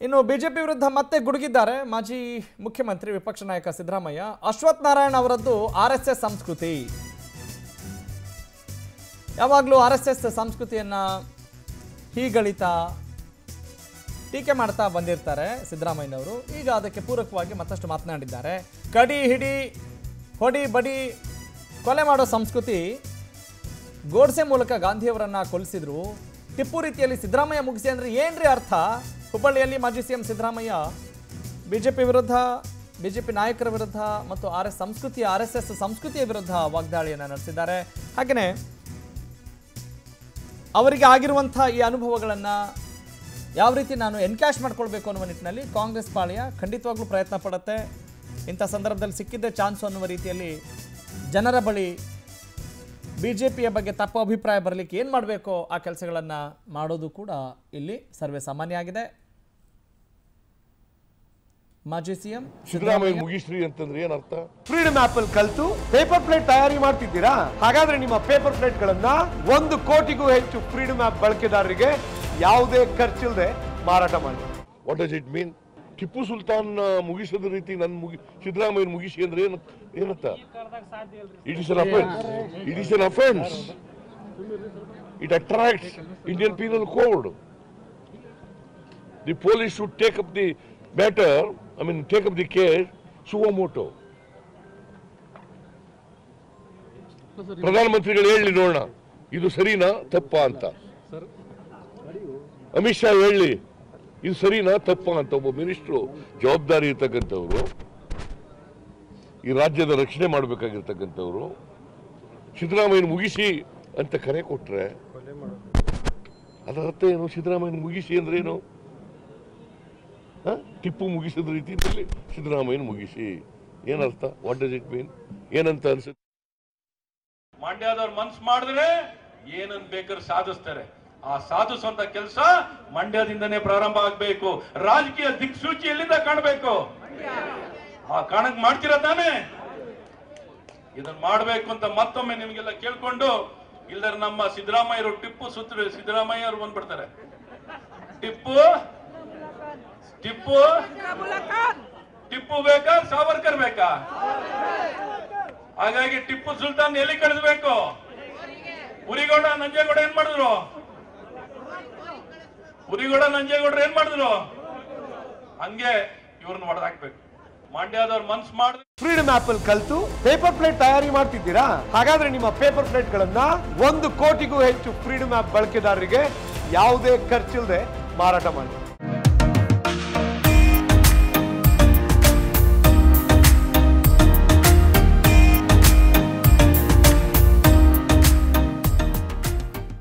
ಇನ್ನು ಬಿಜೆಪಿ ವಿರುದ್ಧ ಮತ್ತೆ ಗುಡುಗಿದ್ದಾರೆ ಮಾಜಿ ಮುಖ್ಯಮಂತ್ರಿ ವಿಪಕ್ಷ ನಾಯಕ ಸಿದ್ದರಾಮಯ್ಯ ಅಶ್ವಥ್ ನಾರಾಯಣ್ ಅವರದ್ದು ಆರ್ ಎಸ್ ಎಸ್ ಸಂಸ್ಕೃತಿ ಯಾವಾಗಲೂ ಆರ್ ಎಸ್ ಎಸ್ ಸಂಸ್ಕೃತಿಯನ್ನ ಹೀಗಳಿತಾ ಟೀಕೆ ಮಾಡ್ತಾ ಬಂದಿರ್ತಾರೆ ಸಿದ್ದರಾಮಯ್ಯನವರು ಈಗ ಅದಕ್ಕೆ ಪೂರಕವಾಗಿ ಮತ್ತಷ್ಟು ಮಾತನಾಡಿದ್ದಾರೆ ಕಡಿ ಹಿಡಿ ಹೊಡಿ ಬಡಿ ಕೊಲೆ ಮಾಡೋ ಸಂಸ್ಕೃತಿ ಗೋಡ್ಸೆ ಮೂಲಕ ಗಾಂಧಿಯವರನ್ನ ಕೊಲಿಸಿದ್ರು ಟಿಪ್ಪು ರೀತಿಯಲ್ಲಿ ಸಿದ್ದರಾಮಯ್ಯ ಮುಗಿಸಿ ಅಂದ್ರೆ ಏನ್ರಿ ಅರ್ಥ ಹುಬ್ಬಳ್ಳಿಯಲ್ಲಿ ಮಾಜಿ ಸಿಎಂ ಸಿದ್ದರಾಮಯ್ಯ ಬಿಜೆಪಿ ವಿರುದ್ಧ ಬಿಜೆಪಿ ನಾಯಕರ ವಿರುದ್ಧ ಮತ್ತು ಆರ್ ಎಸ್ ಸಂಸ್ಕೃತಿಯ ಆರ್ ಎಸ್ ಎಸ್ ಸಂಸ್ಕೃತಿಯ ವಿರುದ್ಧ ವಾಗ್ದಾಳಿಯನ್ನು ನಡೆಸಿದ್ದಾರೆ ಹಾಗೆಯೇ ಅವರಿಗೆ ಆಗಿರುವಂಥ ಈ ಅನುಭವಗಳನ್ನು ಯಾವ ರೀತಿ ನಾನು ಎನ್ಕ್ಯಾಶ್ ಮಾಡ್ಕೊಳ್ಬೇಕು ಅನ್ನುವ ನಿಟ್ಟಿನಲ್ಲಿ ಕಾಂಗ್ರೆಸ್ ಪಾಳ್ಯ ಖಂಡಿತವಾಗ್ಲೂ ಪ್ರಯತ್ನ ಪಡುತ್ತೆ ಇಂಥ ಸಂದರ್ಭದಲ್ಲಿ ಸಿಕ್ಕಿದ್ದೇ ಚಾನ್ಸು ಅನ್ನುವ ರೀತಿಯಲ್ಲಿ ಜನರ ಬಳಿ ಬಿ ಜೆ ಪಿಯ ಬಗ್ಗೆ ತಪ್ಪು ಅಭಿಪ್ರಾಯ ಬರಲಿಕ್ಕೆ ಏನು ಮಾಡಬೇಕೋ ಆ ಕೆಲಸಗಳನ್ನು ಮಾಡೋದು ಕೂಡ ಇಲ್ಲಿ ಸರ್ವೇ ಸಾಮಾನ್ಯ ಆಗಿದೆ ಮಾಜಿ ಸಿಎಂ ಸಿದ್ದರಾಮಯ್ಯ ಮುಗಿಸ್ರಿ ಅಂತಂದ್ರೆ ಏನ್ ಅರ್ಥ ಫ್ರೀಡಮ್ ಆಪ್ ಅಲ್ಲಿ ಕಲ್ತು ಪೇಪರ್ ಪ್ಲೇಟ್ ತಯಾರಿ ಮಾಡ್ತಿದ್ದೀರಾ ಹಾಗಾದ್ರೆ ನಿಮ್ಮ ಪೇಪರ್ ಪ್ಲೇಟ್ ಗಳನ್ನ ಒಂದು ಕೋಟಿಗೂ ಹೆಚ್ಚು ಫ್ರೀಡಮ್ ಆಪ್ ಬಳಕೆದಾರರಿಗೆ ಯಾವುದೇ ಖರ್ಚಿಲ್ಲದೆ ಮಾರಾಟ ಮಾಡಿ what does it mean Tipu Sultan ಆ, ಮುಗಿಸದ ರೀತಿ ನನ್ ಮುಗಿ ಸಿದ್ದರಾಮಯ್ಯ ಮುಗಿಸಿ ಅಂದ್ರೆ ಏನ್ ಏನತ್ತ it is an offence it is an offence it attracts Indian penal code the police should take up the matter I mean take up the case suo motu ಪ್ರಧಾನಮಂತ್ರಿಗಳು ಹೇಳಿ ನೋಡೋಣ ಇದು ಸರಿನಾ ತಪ್ಪಾ ಅಂತ ಅಮಿತ್ ಶಾ ಹೇಳಿ ಇದು ಸರಿನಾ ತಪ್ಪಾ ಅಂತ ಒಬ್ಬ ಮಿನಿಸ್ಟ್ರು ಜವಾಬ್ದಾರಿ ಇರ್ತಕ್ಕಂಥವ್ರು ಈ ರಾಜ್ಯದ ರಕ್ಷಣೆ ಮಾಡಬೇಕಾಗಿರ್ತಕ್ಕಂಥವ್ರು ಸಿದ್ದರಾಮಯ್ಯನ ಮುಗಿಸಿ ಅಂತ ಕರೆ ಕೊಟ್ರೆ ಅದರ ಅರ್ಥ ಏನು ಸಿದ್ದರಾಮಯ್ಯನ ಮುಗಿಸಿ ಅಂದ್ರೆ ಏನು ಹ? ಟಿಪ್ಪು ಮುಗಿಸಿದ ರೀತಿಯಲ್ಲಿ ಸಿದ್ದರಾಮಯ್ಯನ ಮುಗಿಸಿ ಏನರ್ಥ ವಾಟ್ ಡಸ್ ಇಟ್ ಮೀನ್ ಏನಂತ ಅನ್ಸುತ್ತೆ ಮಂಡ್ಯದವ್ರು ಮನ್ಸ್ ಮಾಡಿದ್ರೆ ಏನನ್ ಬೇಕಾದ್ರೆ ಸಾಧಿಸ್ತಾರೆ ಆ ಸಾಧಿಸುವಂತ ಕೆಲಸ ಮಂಡ್ಯದಿಂದನೇ ಪ್ರಾರಂಭ ಆಗ್ಬೇಕು ರಾಜಕೀಯ ದಿಕ್ಸೂಚಿ ಎಲ್ಲಿಂದ ಕಾಣಬೇಕು ಆ ಕಾಣಕ್ ಮಾಡ್ತೀರಾ ತಾನೇ ಇದನ್ನ ಮಾಡ್ಬೇಕು ಅಂತ ಮತ್ತೊಮ್ಮೆ ನಿಮ್ಗೆಲ್ಲ ಕೇಳ್ಕೊಂಡು ಇಲ್ಲದ್ರೆ ನಮ್ಮ ಸಿದ್ದರಾಮಯ್ಯರು ಟಿಪ್ಪು ಸುತ್ತ ಸಿದ್ದರಾಮಯ್ಯ ಅವ್ರು ಬಂದ್ಬಿಡ್ತಾರೆ ಟಿಪ್ಪು ಟಿಪ್ಪು ಟಿಪ್ಪು ಬೇಕಾ ಸಾವರ್ಕರ್ ಬೇಕಾ ಹಾಗಾಗಿ ಟಿಪ್ಪು ಸುಲ್ತಾನ್ ಎಲ್ಲಿ ಕಳಿಸ್ಬೇಕು ಉರಿಗೌಡ ನಂಜೇಗೌಡ ಏನ್ ಮಾಡಿದ್ರು ಉರಿಗೌಡ ನಂಜೇಗೌಡ್ರು ಏನ್ ಮಾಡಿದ್ರು ಹಂಗೆ ಇವ್ರನ್ನ ಹೊಡೆದಾಕ್ಬೇಕು ಮಂಡ್ಯದವ್ರು ಮನ್ಸ್ ಮಾಡಿದ್ರೆ ಫ್ರೀಡಮ್ ಆಪ್ ಅಲ್ಲಿ ಕಲ್ತು ಪೇಪರ್ ಪ್ಲೇಟ್ ತಯಾರಿ ಮಾಡ್ತಿದ್ದೀರಾ ಹಾಗಾದ್ರೆ ನಿಮ್ಮ ಪೇಪರ್ ಪ್ಲೇಟ್ ಗಳನ್ನ ಒಂದು ಕೋಟಿಗೂ ಹೆಚ್ಚು ಫ್ರೀಡಮ್ ಆಪ್ ಬಳಕೆದಾರರಿಗೆ ಯಾವುದೇ ಖರ್ಚಿಲ್ಲದೆ ಮಾರಾಟ ಮಾಡಿ